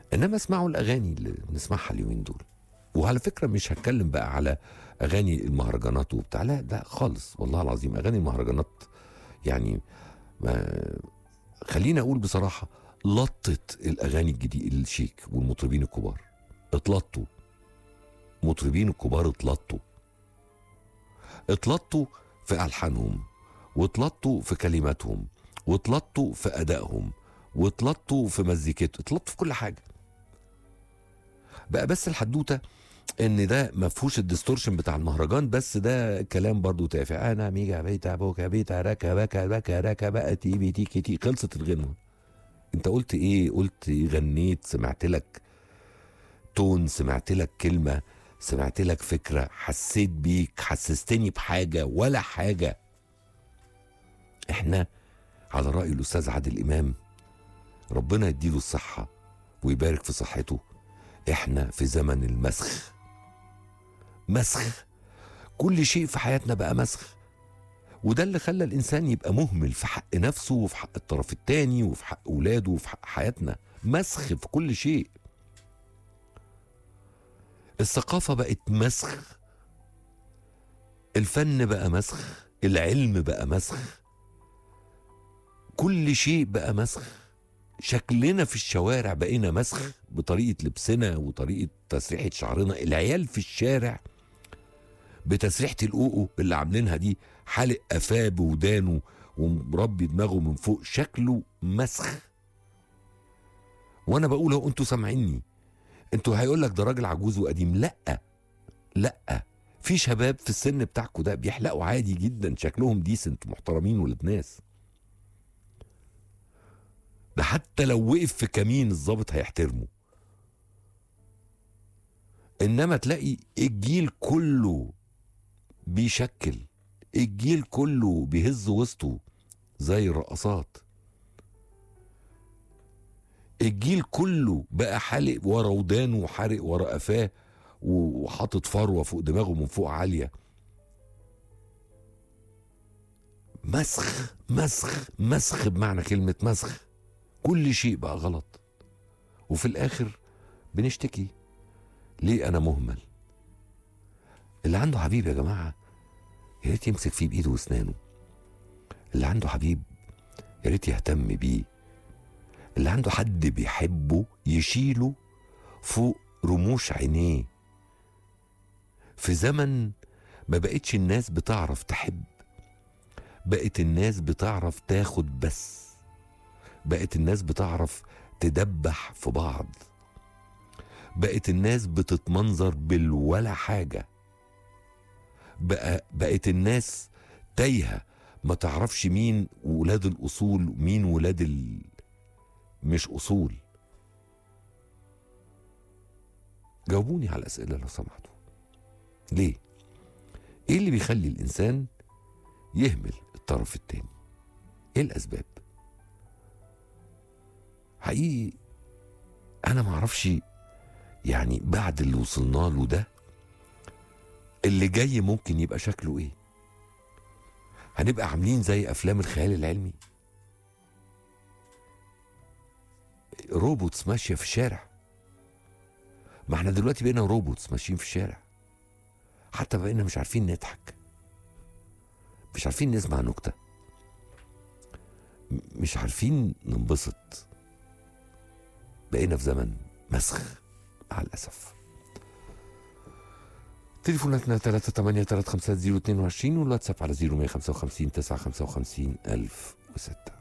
انما اسمعوا الاغاني اللي بنسمعها اليومين دول وعلى فكره مش هتكلم بقى على اغاني المهرجانات وبتاع لا لا خالص والله العظيم اغاني المهرجانات يعني ما خليني اقول بصراحه لطت الاغاني الجديد الشيك والمطربين الكبار اتلطوا مطربين الكبار اتلطوا اتلطوا في الحانهم واتلطوا في كلماتهم واتلطوا في ادائهم واتلطوا في مزيكته اتلطوا في كل حاجه بقى بس الحدوته ان ده ما فيهوش الديستورشن بتاع المهرجان بس ده كلام برضو تافه انا ميجا بيتا بوكا بيتا ركا بكا بكا ركا بقى تي بي تي كي تي خلصت الغنوه انت قلت ايه قلت غنيت سمعت لك تون سمعت لك كلمه سمعت لك فكره حسيت بيك حسستني بحاجه ولا حاجه احنا على راي الاستاذ عادل امام ربنا يديله الصحه ويبارك في صحته احنا في زمن المسخ مسخ كل شيء في حياتنا بقى مسخ وده اللي خلى الانسان يبقى مهمل في حق نفسه وفي حق الطرف الثاني وفي حق اولاده وفي حق حياتنا مسخ في كل شيء الثقافه بقت مسخ الفن بقى مسخ العلم بقى مسخ كل شيء بقى مسخ شكلنا في الشوارع بقينا مسخ بطريقه لبسنا وطريقه تسريحه شعرنا العيال في الشارع بتسريحه القوقو اللي عاملينها دي حالق قفاه بودانه ومربي دماغه من فوق شكله مسخ وانا بقول اهو انتوا سامعيني انتوا هيقول لك ده راجل عجوز وقديم لا لا في شباب في السن بتاعكم ده بيحلقوا عادي جدا شكلهم ديسنت محترمين ولاد ناس ده حتى لو وقف في كمين الظابط هيحترمه انما تلاقي الجيل كله بيشكل الجيل كله بيهز وسطه زي الرقصات الجيل كله بقى حالق ورا ودانه وحارق ورا قفاه وحاطط فروه فوق دماغه من فوق عاليه مسخ مسخ مسخ بمعنى كلمه مسخ كل شيء بقى غلط وفي الاخر بنشتكي ليه انا مهمل اللي عنده حبيب يا جماعه يا ريت يمسك فيه بايده واسنانه اللي عنده حبيب يا ريت يهتم بيه اللي عنده حد بيحبه يشيله فوق رموش عينيه في زمن ما بقتش الناس بتعرف تحب بقت الناس بتعرف تاخد بس بقت الناس بتعرف تدبح في بعض بقت الناس بتتمنظر بالولا حاجة بقى بقت الناس تايهة ما تعرفش مين ولاد الأصول ومين ولاد ال... مش أصول جاوبوني على الأسئلة لو سمحتوا ليه؟ إيه اللي بيخلي الإنسان يهمل الطرف التاني؟ إيه الأسباب؟ حقيقي أنا معرفش يعني بعد اللي وصلنا له ده اللي جاي ممكن يبقى شكله ايه هنبقى عاملين زي افلام الخيال العلمي روبوتس ماشيه في الشارع ما احنا دلوقتي بقينا روبوتس ماشيين في الشارع حتى بقينا مش عارفين نضحك مش عارفين نسمع نكته مش عارفين ننبسط بقينا في زمن مسخ مع الأسف تليفوناتنا 3 8 3 5 0 22 والواتساب على 0155 955 1006